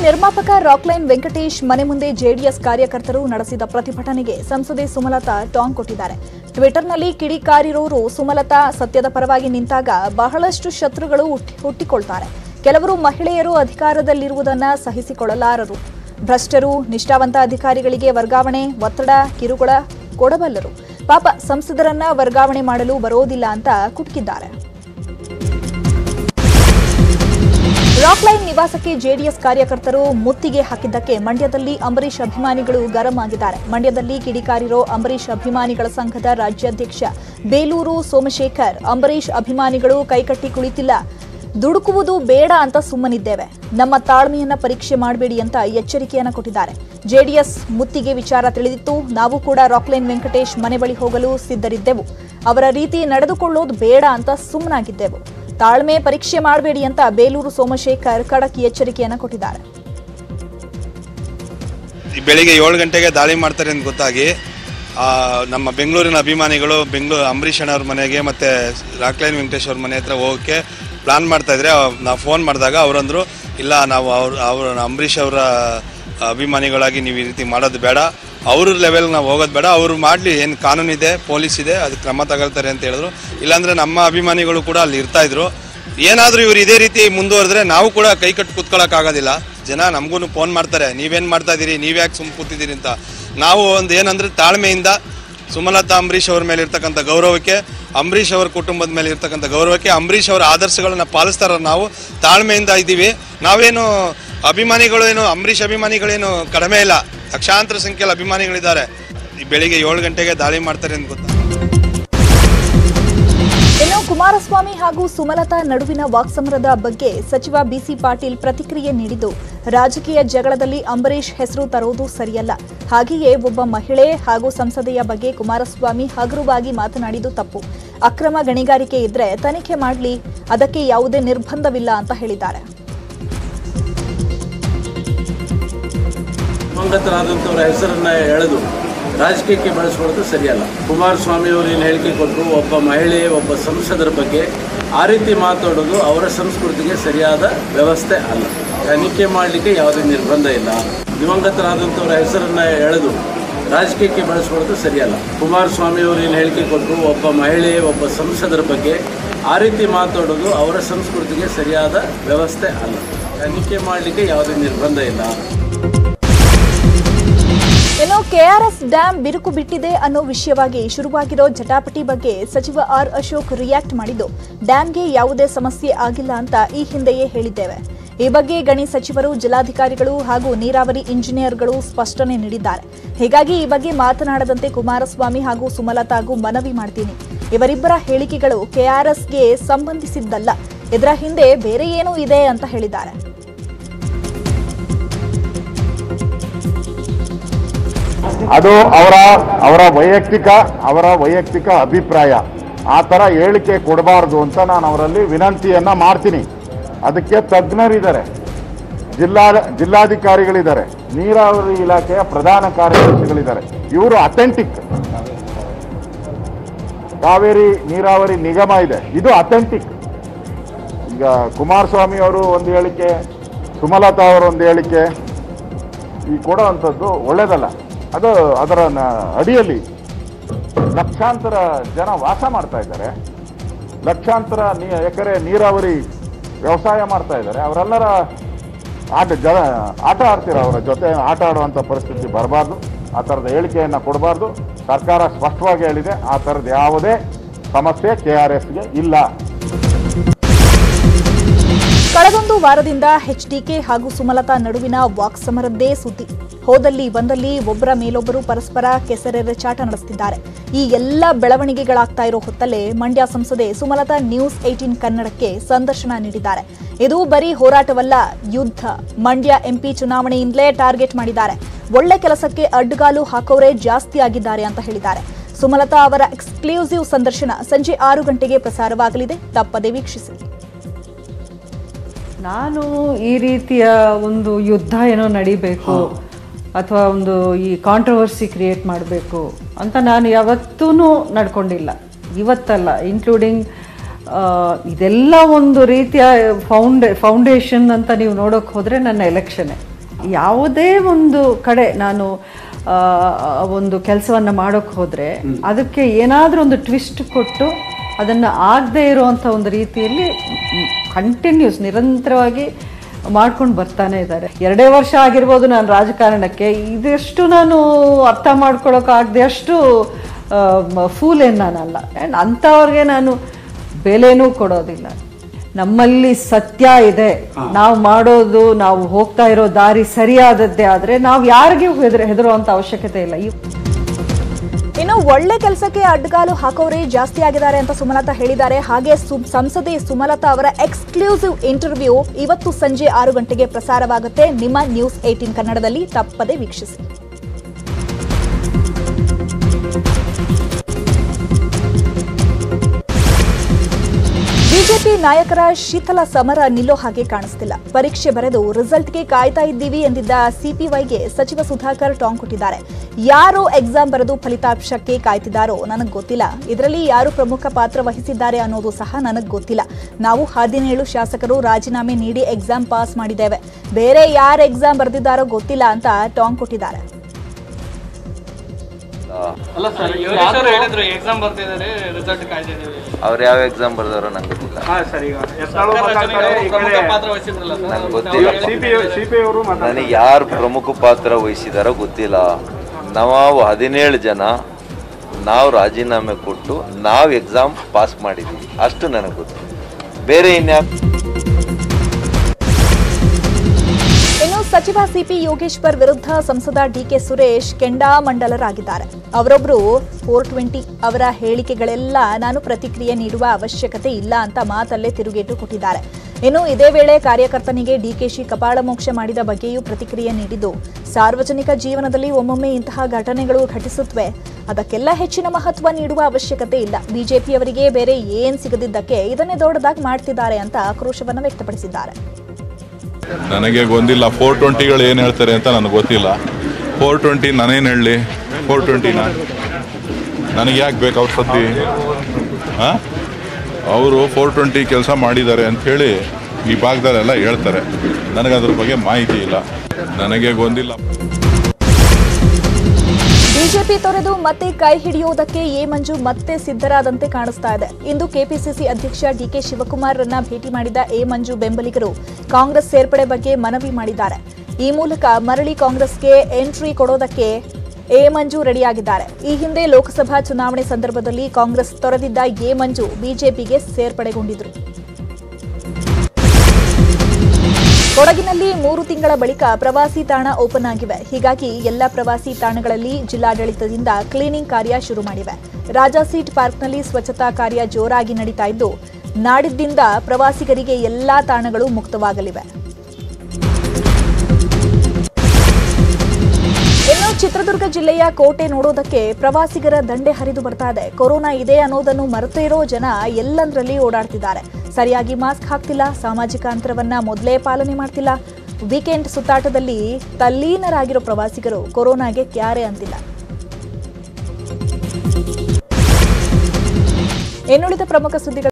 ನಿರ್ಮಾಪಕ ರಾಕ್ಲೈನ್ ವೆಂಕಟೇಶ್ ಮನೆ ಮುಂದೆ ಜೆಡಿಎಸ್ ಕಾರ್ಯಕರ್ತರು ನಡೆಸಿದ ಪ್ರತಿಭಟನೆಗೆ ಸಂಸದೆ ಸುಮಲತಾ ಟಾಂಗ್ ಕೊಟ್ಟಿದ್ದಾರೆ ಟ್ವಿಟರ್ನಲ್ಲಿ ಕಿಡಿಕಾರಿರೋರು ಸುಮಲತಾ ಸತ್ಯದ ಪರವಾಗಿ ನಿಂತಾಗ ಬಹಳಷ್ಟು ಶತ್ರುಗಳು ಹುಟ್ಟಿ- ಹುಟ್ಟಿಕೊಳ್ತಾರೆ ಕೆಲವರು ಮಹಿಳೆಯರು ಅಧಿಕಾರದಲ್ಲಿರುವುದನ್ನ ಸಹಿಸಿಕೊಳ್ಳಲಾರರು ಭ್ರಷ್ಟರು ನಿಷ್ಠಾವಂತ ಅಧಿಕಾರಿಗಳಿಗೆ ವರ್ಗಾವಣೆ ಒತ್ತಡ ಕಿರುಕುಳ ಕೊಡಬಲ್ಲರು ಪಾಪ ಸಂಸದರನ್ನ ವರ್ಗಾವಣೆ ಮಾಡಲು ಬರೋದಿಲ್ಲ ಅಂತ ಕುಟುಕಿದ್ದಾರೆ ರಾಕ್ಲೈನ್ ನಿವಾಸಕ್ಕೆ ಜೆಡಿಎಸ್ ಕಾರ್ಯಕರ್ತರು ಮುತ್ತಿಗೆ ಹಾಕಿದ್ದಕ್ಕೆ ಮಂಡ್ಯದಲ್ಲಿ ಅಂಬರೀಷ್ ಅಭಿಮಾನಿಗಳು ಗರಂ ಆಗಿದ್ದಾರೆ ಮಂಡ್ಯದಲ್ಲಿ ಕಿಡಿಕಾರಿರೋ ಅಂಬರೀಷ್ ಅಭಿಮಾನಿಗಳ ಸಂಘದ ರಾಜ್ಯಾಧ್ಯಕ್ಷ ಬೇಲೂರು ಸೋಮಶೇಖರ್ ಅಂಬರೀಷ್ ಅಭಿಮಾನಿಗಳು ಕೈಕಟ್ಟಿ ಕುಳಿತಿಲ್ಲ ದುಡುಕುವುದು ಬೇಡ ಅಂತ ಸುಮ್ಮನಿದ್ದೇವೆ ನಮ್ಮ ತಾಳ್ಮೆಯನ್ನ ಪರೀಕ್ಷೆ ಮಾಡಬೇಡಿ ಅಂತ ಎಚ್ಚರಿಕೆಯನ್ನ ಕೊಟ್ಟಿದ್ದಾರೆ ಜೆಡಿಎಸ್ ಮುತ್ತಿಗೆ ವಿಚಾರ ತಿಳಿದಿತ್ತು ನಾವು ಕೂಡ ರಾಕ್ಲೈನ್ ವೆಂಕಟೇಶ್ ಮನೆ ಬಳಿ ಹೋಗಲು ಸಿದ್ಧರಿದ್ದೆವು ಅವರ ರೀತಿ ನಡೆದುಕೊಳ್ಳೋದು ಬೇಡ ಅಂತ ಸುಮ್ಮನಾಗಿದ್ದೆವು ತಾಳ್ಮೆ ಪರೀಕ್ಷೆ ಮಾಡಬೇಡಿ ಅಂತ ಬೇಲೂರು ಸೋಮಶೇಖರ್ ಖಡಕ್ ಎಚ್ಚರಿಕೆಯನ್ನ ಕೊಟ್ಟಿದ್ದಾರೆ ಈ ಬೆಳಿಗ್ಗೆ ಏಳು ಗಂಟೆಗೆ ದಾಳಿ ಮಾಡ್ತಾರೆ ಅಂತ ಗೊತ್ತಾಗಿ ಆ, ನಮ್ಮ ಬೆಂಗಳೂರಿನ ಅಭಿಮಾನಿಗಳು ಬೆಂಗಳೂರು ಅಂಬರೀಷ್ ಅಣ್ಣವ್ರ ಮನೆಗೆ ಮತ್ತು ರಾಕ್ಲೈನ್ ವೆಂಕಟೇಶ್ ಅವ್ರ ಮನೆ ಹತ್ರ ಹೋಗೋಕ್ಕೆ ಪ್ಲಾನ್ ಮಾಡ್ತಾ ಇದ್ರೆ ನಾವು ಫೋನ್ ಮಾಡಿದಾಗ ಅವರಂದ್ರು ಇಲ್ಲ ನಾವು ಅವ್ರ ಅವ್ರ ಅಂಬರೀಷ್ ಅವರ ಅಭಿಮಾನಿಗಳಾಗಿ ನೀವು ಈ ರೀತಿ ಮಾಡೋದು ಬೇಡ ಅವ್ರ ಲೆವೆಲ್ ನಾವು ಹೋಗೋದು ಬೇಡ ಅವರು ಮಾಡಲಿ ಏನು ಕಾನೂನಿದೆ ಪೊಲೀಸ್ ಇದೆ ಅದಕ್ಕೆ ಕ್ರಮ ತಗೊಳ್ತಾರೆ ಅಂತ ಹೇಳಿದ್ರು ಇಲ್ಲಾಂದರೆ ನಮ್ಮ ಅಭಿಮಾನಿಗಳು ಕೂಡ ಅಲ್ಲಿ ಇರ್ತಾ ಇದ್ರು ಏನಾದರೂ ಇವ್ರು ಇದೇ ರೀತಿ ಮುಂದುವರೆದ್ರೆ ನಾವು ಕೂಡ ಕೈ ಕಟ್ಟು ಕೂತ್ಕೊಳ್ಳೋಕ್ಕಾಗೋದಿಲ್ಲ ಜನ ನಮಗೂ ಫೋನ್ ಮಾಡ್ತಾರೆ ನೀವೇನು ಮಾಡ್ತಾ ಇದ್ದೀರಿ ನೀವ್ಯಾಕೆ ಸುಮ್ಮ ಕೂತಿದ್ದೀರಿ ಅಂತ ನಾವು ಒಂದು ಏನಂದ್ರೆ ತಾಳ್ಮೆಯಿಂದ ಸುಮಲತಾ ಅಂಬರೀಷ್ ಅವ್ರ ಮೇಲೆ ಇರ್ತಕ್ಕಂಥ ಗೌರವಕ್ಕೆ ಅಂಬರೀಷ್ ಅವ್ರ ಕುಟುಂಬದ ಮೇಲೆ ಇರ್ತಕ್ಕಂಥ ಗೌರವಕ್ಕೆ ಅಂಬರೀಷ್ ಅವರ ಆದರ್ಶಗಳನ್ನ ಪಾಲಿಸ್ತಾರ ನಾವು ತಾಳ್ಮೆಯಿಂದ ಇದ್ದೀವಿ ನಾವೇನು ಅಭಿಮಾನಿಗಳು ಏನು ಅಂಬರೀಷ್ ಅಭಿಮಾನಿಗಳೇನು ಕಡಿಮೆ ಇಲ್ಲ ಲಕ್ಷಾಂತರ ಸಂಖ್ಯೆಯಲ್ಲಿ ಅಭಿಮಾನಿಗಳಿದ್ದಾರೆ ಈ ಬೆಳಿಗ್ಗೆ ಏಳು ಗಂಟೆಗೆ ದಾಳಿ ಮಾಡ್ತಾರೆ ಅಂತ ಗೊತ್ತಾ ಇನ್ನು ಕುಮಾರಸ್ವಾಮಿ ಹಾಗೂ ಸುಮಲತಾ ನಡುವಿನ ವಾಕ್ಸಮರದ ಬಗ್ಗೆ ಸಚಿವ ಬಿಸಿ ಪಾಟೀಲ್ ಪ್ರತಿಕ್ರಿಯೆ ನೀಡಿದ್ದು ರಾಜಕೀಯ ಜಗಳದಲ್ಲಿ ಅಂಬರೀಷ್ ಹೆಸರು ತರುವುದು ಸರಿಯಲ್ಲ ಹಾಗೆಯೇ ಒಬ್ಬ ಮಹಿಳೆ ಹಾಗೂ ಸಂಸದೆಯ ಬಗ್ಗೆ ಕುಮಾರಸ್ವಾಮಿ ಹಗುರವಾಗಿ ಮಾತನಾಡಿದ್ದು ತಪ್ಪು ಅಕ್ರಮ ಗಣಿಗಾರಿಕೆ ಇದ್ರೆ ತನಿಖೆ ಮಾಡಲಿ ಅದಕ್ಕೆ ಯಾವುದೇ ನಿರ್ಬಂಧವಿಲ್ಲ ಅಂತ ಹೇಳಿದ್ದಾರೆ ದಿವಂಗತರಾದಂಥವ್ರ ಹೆಸರನ್ನ ಎಳೆದು ರಾಜಕೀಯಕ್ಕೆ ಬಳಸ್ಕೊಳ್ಳೋದು ಸರಿಯಲ್ಲ ಕುಮಾರಸ್ವಾಮಿ ಅವರು ಏನು ಹೇಳಿಕೆ ಕೊಟ್ಟರು ಒಬ್ಬ ಮಹಿಳೆ ಒಬ್ಬ ಸಂಸದರ ಬಗ್ಗೆ ಆ ರೀತಿ ಮಾತಾಡೋದು ಅವರ ಸಂಸ್ಕೃತಿಗೆ ಸರಿಯಾದ ವ್ಯವಸ್ಥೆ ಅಲ್ಲ ತನಿಖೆ ಮಾಡಲಿಕ್ಕೆ ಯಾವುದೇ ನಿರ್ಬಂಧ ಇಲ್ಲ ದಿವಂಗತರಾದಂಥವ್ರ ಹೆಸರನ್ನ ಎಳೆದು ರಾಜಕೀಯಕ್ಕೆ ಬಳಸ್ಕೊಳ್ಳೋದು ಸರಿಯಲ್ಲ ಕುಮಾರಸ್ವಾಮಿ ಅವರು ಏನು ಹೇಳಿಕೆ ಕೊಟ್ಟರು ಒಬ್ಬ ಮಹಿಳೆ ಒಬ್ಬ ಸಂಸದರ ಬಗ್ಗೆ ಆ ರೀತಿ ಮಾತಾಡೋದು ಅವರ ಸಂಸ್ಕೃತಿಗೆ ಸರಿಯಾದ ವ್ಯವಸ್ಥೆ ಅಲ್ಲ ತನಿಖೆ ಮಾಡಲಿಕ್ಕೆ ಯಾವುದೇ ನಿರ್ಬಂಧ ಇಲ್ಲ ಇನ್ನು ಕೆಆರ್ಎಸ್ ಡ್ಯಾಂ ಬಿರುಕು ಬಿಟ್ಟಿದೆ ಅನ್ನೋ ವಿಷಯವಾಗಿ ಶುರುವಾಗಿರೋ ಜಟಾಪಟಿ ಬಗ್ಗೆ ಸಚಿವ ಆರ್ ಅಶೋಕ್ ರಿಯಾಕ್ಟ್ ಮಾಡಿದ್ದು ಡ್ಯಾಂಗೆ ಯಾವುದೇ ಸಮಸ್ಯೆ ಆಗಿಲ್ಲ ಅಂತ ಈ ಹಿಂದೆಯೇ ಹೇಳಿದ್ದೇವೆ ಈ ಬಗ್ಗೆ ಗಣಿ ಸಚಿವರು ಜಿಲ್ಲಾಧಿಕಾರಿಗಳು ಹಾಗೂ ನೀರಾವರಿ ಇಂಜಿನಿಯರ್ಗಳು ಸ್ಪಷ್ಟನೆ ನೀಡಿದ್ದಾರೆ ಹೀಗಾಗಿ ಈ ಬಗ್ಗೆ ಮಾತನಾಡದಂತೆ ಕುಮಾರಸ್ವಾಮಿ ಹಾಗೂ ಸುಮಲತಾಗೂ ಮನವಿ ಮಾಡ್ತೀನಿ ಇವರಿಬ್ಬರ ಹೇಳಿಕೆಗಳು ಕೆಆರ್ಎಸ್ಗೆ ಸಂಬಂಧಿಸಿದ್ದಲ್ಲ ಇದರ ಹಿಂದೆ ಬೇರೆ ಏನೂ ಇದೆ ಅಂತ ಹೇಳಿದ್ದಾರೆ ಅದು ಅವರ ಅವರ ವೈಯಕ್ತಿಕ ಅವರ ವೈಯಕ್ತಿಕ ಅಭಿಪ್ರಾಯ ಆ ಥರ ಹೇಳಿಕೆ ಕೊಡಬಾರ್ದು ಅಂತ ನಾನು ಅವರಲ್ಲಿ ವಿನಂತಿಯನ್ನ ಮಾಡ್ತೀನಿ ಅದಕ್ಕೆ ತಜ್ಞರಿದ್ದಾರೆ ಜಿಲ್ಲಾ ಜಿಲ್ಲಾಧಿಕಾರಿಗಳಿದ್ದಾರೆ ನೀರಾವರಿ ಇಲಾಖೆಯ ಪ್ರಧಾನ ಕಾರ್ಯದರ್ಶಿಗಳಿದ್ದಾರೆ ಇವರು ಅಥೆಂಟಿಕ್ ಕಾವೇರಿ ನೀರಾವರಿ ನಿಗಮ ಇದೆ ಇದು ಅಥೆಂಟಿಕ್ ಈಗ ಕುಮಾರಸ್ವಾಮಿ ಅವರು ಒಂದು ಹೇಳಿಕೆ ಸುಮಲತಾ ಅವರ ಒಂದು ಹೇಳಿಕೆ ಈ ಕೊಡುವಂಥದ್ದು ಒಳ್ಳೇದಲ್ಲ ಅದು ಅದರ ನ- ಅಡಿಯಲ್ಲಿ ಲಕ್ಷಾಂತರ ಜನ ವಾಸ ಮಾಡ್ತಾ ಇದ್ದಾರೆ ಲಕ್ಷಾಂತರ ನೀ ಎಕರೆ ನೀರಾವರಿ ವ್ಯವಸಾಯ ಮಾಡ್ತಾ ಇದ್ದಾರೆ ಅವರೆಲ್ಲರ ಆಟ ಜನ ಆಟ ಆಡ್ತೀರ ಅವರ ಜೊತೆ ಆಟ ಆಡುವಂಥ ಪರಿಸ್ಥಿತಿ ಬರಬಾರ್ದು ಆ ಥರದ ಹೇಳಿಕೆಯನ್ನು ಕೊಡಬಾರ್ದು ಸರ್ಕಾರ ಸ್ಪಷ್ಟವಾಗಿ ಹೇಳಿದೆ ಆ ಥರದ ಯಾವುದೇ ಸಮಸ್ಯೆ ಕೆ ಆರ್ ಎಸ್ಗೆ ಇಲ್ಲ ಕಳೆದೊಂದು ವಾರದಿಂದ ಎಚ್ಡಿಕೆ ಹಾಗೂ ಸುಮಲತಾ ನಡುವಿನ ವಾಕ್ಸಮರದ್ದೇ ಸುದ್ದಿ ಹೋದಲ್ಲಿ ಬಂದಲ್ಲಿ ಒಬ್ಬರ ಮೇಲೊಬ್ಬರು ಪರಸ್ಪರ ಕೆಸರೆರಚಾಟ ನಡೆಸುತ್ತಿದ್ದಾರೆ ಈ ಎಲ್ಲ ಬೆಳವಣಿಗೆಗಳಾಗ್ತಾ ಇರೋ ಹೊತ್ತಲ್ಲೇ ಮಂಡ್ಯ ಸಂಸದೆ ಸುಮಲತಾ ನ್ಯೂಸ್ ಏಟೀನ್ ಕನ್ನಡಕ್ಕೆ ಸಂದರ್ಶನ ನೀಡಿದ್ದಾರೆ ಇದು ಬರೀ ಹೋರಾಟವಲ್ಲ ಯುದ್ಧ ಮಂಡ್ಯ ಎಂಪಿ ಚುನಾವಣೆಯಿಂದಲೇ ಟಾರ್ಗೆಟ್ ಮಾಡಿದ್ದಾರೆ ಒಳ್ಳೆ ಕೆಲಸಕ್ಕೆ ಅಡ್ಡಗಾಲು ಹಾಕೋರೇ ಜಾಸ್ತಿ ಆಗಿದ್ದಾರೆ ಅಂತ ಹೇಳಿದ್ದಾರೆ ಸುಮಲತಾ ಅವರ ಎಕ್ಸ್ಕ್ಲೂಸಿವ್ ಸಂದರ್ಶನ ಸಂಜೆ ಆರು ಗಂಟೆಗೆ ಪ್ರಸಾರವಾಗಲಿದೆ ತಪ್ಪದೇ ವೀಕ್ಷಿಸಿ ನಾನು ಈ ರೀತಿಯ ಒಂದು ಯುದ್ಧ ಏನೋ ನಡಿಬೇಕು ಅಥವಾ ಒಂದು ಈ ಕಾಂಟ್ರವರ್ಸಿ ಕ್ರಿಯೇಟ್ ಮಾಡಬೇಕು ಅಂತ ನಾನು ಯಾವತ್ತೂ ನಡ್ಕೊಂಡಿಲ್ಲ ಇವತ್ತಲ್ಲ ಇನ್ಕ್ಲೂಡಿಂಗ್ ಇದೆಲ್ಲ ಒಂದು ರೀತಿಯ ಫೌಂಡ್ ಫೌಂಡೇಶನ್ ಅಂತ ನೀವು ನೋಡೋಕೆ ಹೋದರೆ ನನ್ನ ಎಲೆಕ್ಷನ್ನೇ ಯಾವುದೇ ಒಂದು ಕಡೆ ನಾನು ಆ, ಒಂದು ಕೆಲಸವನ್ನು ಮಾಡೋಕ್ಕೆ ಹೋದರೆ ಅದಕ್ಕೆ ಏನಾದರೂ ಒಂದು ಟ್ವಿಸ್ಟ್ ಕೊಟ್ಟು ಅದನ್ನು ಆಗದೇ ಇರುವಂಥ ಒಂದು ರೀತಿಯಲ್ಲಿ ಕಂಟಿನ್ಯೂಸ್ ನಿರಂತರವಾಗಿ ಮಾಡ್ಕೊಂಡು ಬರ್ತಾನೆ ಇದ್ದಾರೆ ಎರಡೇ ವರ್ಷ ಆಗಿರ್ಬೋದು ನಾನು ರಾಜಕಾರಣಕ್ಕೆ ಇದೆಷ್ಟು ನಾನು ಅರ್ಥ ಮಾಡ್ಕೊಳ್ಳೋಕ್ಕಾಗದೆ ಅಷ್ಟು ಫೂಲ್ ಏನು ನಾನಲ್ಲ ಆ್ಯಂಡ್ ಅಂಥವ್ರಿಗೆ ನಾನು ಬೆಲೆನೂ ಕೊಡೋದಿಲ್ಲ ನಮ್ಮಲ್ಲಿ ಸತ್ಯ ಇದೆ ನಾವು ಮಾಡೋದು ನಾವು ಹೋಗ್ತಾ ಇರೋ ದಾರಿ ಸರಿಯಾದದ್ದೇ ಆದರೆ ನಾವು ಯಾರಿಗೂ ಹೆದರ ಹೆದರುವಂಥ ಅವಶ್ಯಕತೆ ಇಲ್ಲ ಈ ಇನ್ನು ಒಳ್ಳೆ ಕೆಲಸಕ್ಕೆ ಅಡ್ಡಗಾಲು ಹಾಕೋರೇ ಜಾಸ್ತಿ ಆಗಿದ್ದಾರೆ ಅಂತ ಸುಮಲತಾ ಹೇಳಿದ್ದಾರೆ ಹಾಗೆ ಸು- ಸಂಸದೆ ಸುಮಲತಾ ಅವರ ಎಕ್ಸ್ಕ್ಲೂಸಿವ್ ಇಂಟರ್ವ್ಯೂ ಇವತ್ತು ಸಂಜೆ ಆರು ಗಂಟೆಗೆ ಪ್ರಸಾರವಾಗುತ್ತೆ ನಿಮ್ಮ ನ್ಯೂಸ್ ಏಟೀನ್ ಕನ್ನಡದಲ್ಲಿ ತಪ್ಪದೆ ವೀಕ್ಷಿಸಿ ಬಿಜೆಪಿ ನಾಯಕರ ಶೀತಲ ಸಮರ ನಿಲ್ಲೋ ಹಾಗೆ ಕಾಣಿಸ್ತಿಲ್ಲ ಪರೀಕ್ಷೆ ಬರೆದು ರಿಸಲ್ಟ್ಗೆ ಕಾಯ್ತಾ ಇದ್ದೀವಿ ಎಂದಿದ್ದ ಸಿಪಿವೈಗೆ ಸಚಿವ ಸುಧಾಕರ್ ಟಾಂಗ್ ಕೊಟ್ಟಿದ್ದಾರೆ ಯಾರು ಎಕ್ಸಾಮ್ ಬರೆದು ಫಲಿತಾಂಶಕ್ಕೆ ಕಾಯ್ತಿದ್ದಾರೋ ನನಗೆ ಗೊತ್ತಿಲ್ಲ ಇದರಲ್ಲಿ ಯಾರು ಪ್ರಮುಖ ಪಾತ್ರ ವಹಿಸಿದ್ದಾರೆ ಅನ್ನೋದು ಸಹ ನನಗೆ ಗೊತ್ತಿಲ್ಲ ನಾವು ಹದಿನೇಳು ಶಾಸಕರು ರಾಜೀನಾಮೆ ನೀಡಿ ಎಕ್ಸಾಮ್ ಪಾಸ್ ಮಾಡಿದ್ದೇವೆ ಬೇರೆ ಯಾರು ಎಕ್ಸಾಮ್ ಬರೆದಿದ್ದಾರೋ ಗೊತ್ತಿಲ್ಲ ಅಂತ ಟಾಂಗ್ ಕೊಟ್ಟಿದ್ದಾರೆ ಅಲ್ಲ ಸರ್ ಯೋಗೇಶ್ ಅವರು ಹೇಳಿದ್ರು ಎಕ್ಸಾಮ್ ಬರ್ತಿದ್ದಾರೆ ರಿಸಲ್ಟ್ ಕಾಯ್ದಿದ್ದೀವಿ ಅವ್ರು ಯಾವ ಎಕ್ಸಾಮ್ ಬರ್ದವ್ರೋ ನಂಗೆ ಗೊತ್ತಿಲ್ಲ ಹಾ ಸರ್ ಈಗ ಸರ್ಕಾರ ರಚನೆಗೆ ಅವರು ಪ್ರಮುಖ ಪಾತ್ರ ವಹಿಸಿದ್ರಲ್ಲ ಸರ್ ನಂಗೆ ಗೊತ್ತಿಲ್ಲ ನನಗೆ ಯಾರು ಪ್ರಮುಖ ಪಾತ್ರ ವಹಿಸಿದಾರೋ ಗೊತ್ತಿಲ್ಲ ನಾವು ಹದಿನೇಳು ಜನ ನಾವು ರಾಜೀನಾಮೆ ಕೊಟ್ಟು ನಾವು ಎಕ್ಸಾಮ್ ಪಾಸ್ ಮಾಡಿದ್ದೀವಿ ಅಷ್ಟು ನನಗೆ ಗೊತ್ತು ಬೇರೆ ಇನ್ಯಾರು ಇನ್ನು ಸಚಿವ ಸಿಪಿ ಯೋಗೇಶ್ವರ್ ವಿರುದ್ಧ ಸಂಸದ ಡಿಕೆ ಸುರೇಶ್ ಕೆಂಡಾಮಂಡಲರಾಗಿದ್ದಾರೆ ಅವರೊಬ್ಬರು ಫೋರ್ ಟ್ವೆಂಟಿ ಅವರ ಹೇಳಿಕೆಗಳೆಲ್ಲ ನಾನು ಪ್ರತಿಕ್ರಿಯೆ ನೀಡುವ ಅವಶ್ಯಕತೆ ಇಲ್ಲ ಅಂತ ಮಾತಲ್ಲೇ ತಿರುಗೇಟು ಕೊಟ್ಟಿದ್ದಾರೆ ಇನ್ನು ಇದೇ ವೇಳೆ ಕಾರ್ಯಕರ್ತನಿಗೆ ಡಿಕೆಶಿ ಕಪಾಳ ಮೋಕ್ಷ ಮಾಡಿದ ಬಗ್ಗೆಯೂ ಪ್ರತಿಕ್ರಿಯೆ ನೀಡಿದ್ದು ಸಾರ್ವಜನಿಕ ಜೀವನದಲ್ಲಿ ಒಮ್ಮೊಮ್ಮೆ ಇಂತಹ ಘಟನೆಗಳು ಘಟಿಸುತ್ತವೆ ಅದಕ್ಕೆಲ್ಲ ಹೆಚ್ಚಿನ ಮಹತ್ವ ನೀಡುವ ಅವಶ್ಯಕತೆ ಇಲ್ಲ ಬಿಜೆಪಿಯವರಿಗೆ ಬೇರೆ ಏನ್ ಸಿಗದಿದ್ದಕ್ಕೆ ಇದನ್ನೇ ದೊಡ್ಡದಾಗಿ ಮಾಡ್ತಿದ್ದಾರೆ ಅಂತ ಆಕ್ರೋಶವನ್ನು ವ್ಯಕ್ತಪಡಿಸಿದ್ದಾರೆ ನನಗೆ ಗೊಂದಿಲ್ಲ ಫೋರ್ ಟ್ವೆಂಟಿಗಳು ಏನು ಹೇಳ್ತಾರೆ ಅಂತ ನನಗೆ ಗೊತ್ತಿಲ್ಲ ಫೋರ್ ಟ್ವೆಂಟಿ ನಾನೇನು ಹೇಳಲಿ ಫೋರ್ ಟ್ವೆಂಟಿನ ನನಗೆ ಯಾಕೆ ಬೇಕು ಅವ್ರ ಸದ್ದಿ ಹಾಂ ಅವರು ಫೋರ್ ಟ್ವೆಂಟಿ ಕೆಲಸ ಮಾಡಿದ್ದಾರೆ ಅಂಥೇಳಿ ಈ ಭಾಗದಲ್ಲೆಲ್ಲ ಹೇಳ್ತಾರೆ ನನಗೆ ಅದ್ರ ಬಗ್ಗೆ ಮಾಹಿತಿ ಇಲ್ಲ ನನಗೆ ಗೊಂದಿಲ್ಲ ಬಿಜೆಪಿ ತೊರೆದು ಮತ್ತೆ ಕೈ ಹಿಡಿಯುವುದಕ್ಕೆ ಎ ಮಂಜು ಮತ್ತೆ ಸಿದ್ಧರಾದಂತೆ ಕಾಣಿಸ್ತಾ ಇದೆ ಇಂದು ಕೆಪಿಸಿಸಿ ಅಧ್ಯಕ್ಷ ಡಿಕೆ ಶಿವಕುಮಾರ್ರನ್ನ ಭೇಟಿ ಮಾಡಿದ ಎ ಮಂಜು ಬೆಂಬಲಿಗರು ಕಾಂಗ್ರೆಸ್ ಸೇರ್ಪಡೆ ಬಗ್ಗೆ ಮನವಿ ಮಾಡಿದ್ದಾರೆ ಈ ಮೂಲಕ ಮರಳಿ ಕಾಂಗ್ರೆಸ್ಗೆ ಎಂಟ್ರಿ ಕೊಡೋದಕ್ಕೆ ಎ ಮಂಜು ರೆಡಿಯಾಗಿದ್ದಾರೆ ಈ ಹಿಂದೆ ಲೋಕಸಭಾ ಚುನಾವಣೆ ಸಂದರ್ಭದಲ್ಲಿ ಕಾಂಗ್ರೆಸ್ ತೊರೆದಿದ್ದ ಎ ಮಂಜು ಬಿಜೆಪಿಗೆ ಸೇರ್ಪಡೆಗೊಂಡಿದ್ರು ಕೊಡಗಿನಲ್ಲಿ ಮೂರು ತಿಂಗಳ ಬಳಿಕ ಪ್ರವಾಸಿ ತಾಣ ಓಪನ್ ಆಗಿವೆ ಹೀಗಾಗಿ ಎಲ್ಲ ಪ್ರವಾಸಿ ತಾಣಗಳಲ್ಲಿ ಜಿಲ್ಲಾಡಳಿತದಿಂದ ಕ್ಲೀನಿಂಗ್ ಕಾರ್ಯ ಶುರು ಮಾಡಿವೆ ರಾಜಾ ಸೀಟ್ ಪಾರ್ಕ್ನಲ್ಲಿ ಸ್ವಚ್ಛತಾ ಕಾರ್ಯ ಜೋರಾಗಿ ನಡೀತಾ ಇದ್ದು ನಾಡಿದ್ದಿಂದ ಪ್ರವಾಸಿಗರಿಗೆ ಎಲ್ಲಾ ತಾಣಗಳು ಮುಕ್ತವಾಗಲಿವೆ ಇನ್ನು ಚಿತ್ರದುರ್ಗ ಜಿಲ್ಲೆಯ ಕೋಟೆ ನೋಡೋದಕ್ಕೆ ಪ್ರವಾಸಿಗರ ದಂಡೆ ಹರಿದು ಬರ್ತಾ ಇದೆ ಕೊರೋನಾ ಇದೆ ಅನ್ನೋದನ್ನು ಮರೆತೇ ಇರೋ ಜನ ಎಲ್ಲಂದ್ರಲ್ಲಿ ಓಡಾಡ್ತಿದ್ದಾರೆ ಸರಿಯಾಗಿ ಮಾಸ್ಕ್ ಹಾಕ್ತಿಲ್ಲ ಸಾಮಾಜಿಕ ಅಂತರವನ್ನ ಮೊದಲೇ ಪಾಲನೆ ಮಾಡ್ತಿಲ್ಲ ವೀಕೆಂಡ್ ಸುತ್ತಾಟದಲ್ಲಿ ತಲ್ಲೀನರಾಗಿರೋ ಪ್ರವಾಸಿಗರು ಕೊರೋನಾಗೆ ಕ್ಯಾರೆ ಅಂತಿಲ್ಲ ಇನ್ನುಳಿದ ಪ್ರಮುಖ ಸುದ್ದಿಗಳು